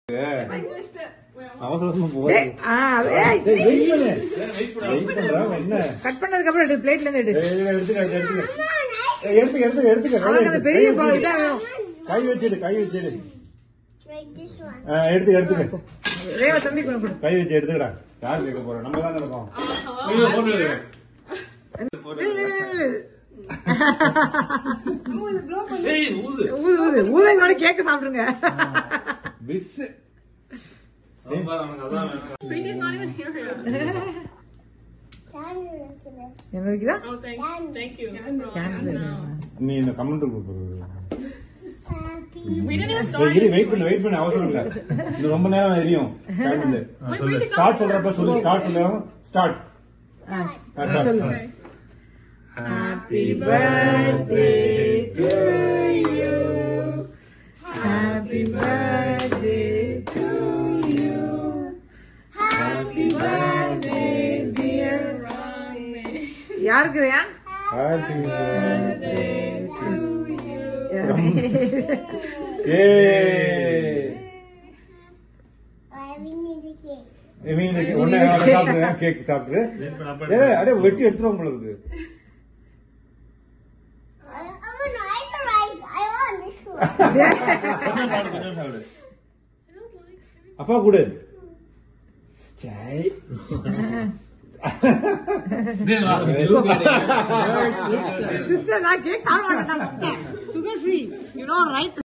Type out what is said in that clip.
அவசர அவசரமா போகுது. ஏய், ஆ, அது- ஏய், டேய், wait பண்ணு. Wait பண்றேன், என்ன? கட் பண்ணதுக்கு அப்புறம் எடு பிளேட்ல இருந்து எடு டேய், டேய், எடுத்துக்க, எடுத்துக்க. ஏய், எடுத்துக்க, எடுத்துக்க, எடுத்துக்க. கை அவனுக்கு அந்த வச்சு, பெரிய கை பா- வச்சு. இதான் வேணும் கை வச்சிடு கை வச்சிடு Like this one. ஆ, எடுத்துக்க எடுத்துக்க ரேவா தம்பி கொண்டு கொடு கை வச்சு எடுத்துக்கடா யார் கேட்க போறோம் நம்ம தானே இருக்கோம் ஊது ஊது ஊதை கூட கேக்க சாப்பிடுங்க பிஸ் Preeti's not even here yet. Can you look at it? என்ன வைக்கிறா Oh, thanks. Thank you. நீ இந்த கமெண்ட் கொடுக்குறது Happy. We didn't even start. இரு வெயிட் பண்ணு வெயிட் பண்ணு அவசரம் இல்ல இது ரொம்ப நேரம் எரியும் கேண்டில் Wait, Preeti, ஸ்டார்ட் சொல்றப்ப சொல்லு ஸ்டார்ட் சொல்ல start Okay. Happy birthday to you. Happy birthday to you. Happy birthday, dear யாருக்கு ரயான் ஏ I need a cake. மீன் ஒன்னு சாப்பிடுங்க கேக் சாப்பிட்டு ஏ அடே வெட்டி எடுத்துருவோம் போல இருக்கு I, oh no, I don't like. I want this one. சாப்பிடு. அப்பா கொடு சை சிஸ்டர் நான் கேக் சாப்பிட மாட்டேன் sugar free you know right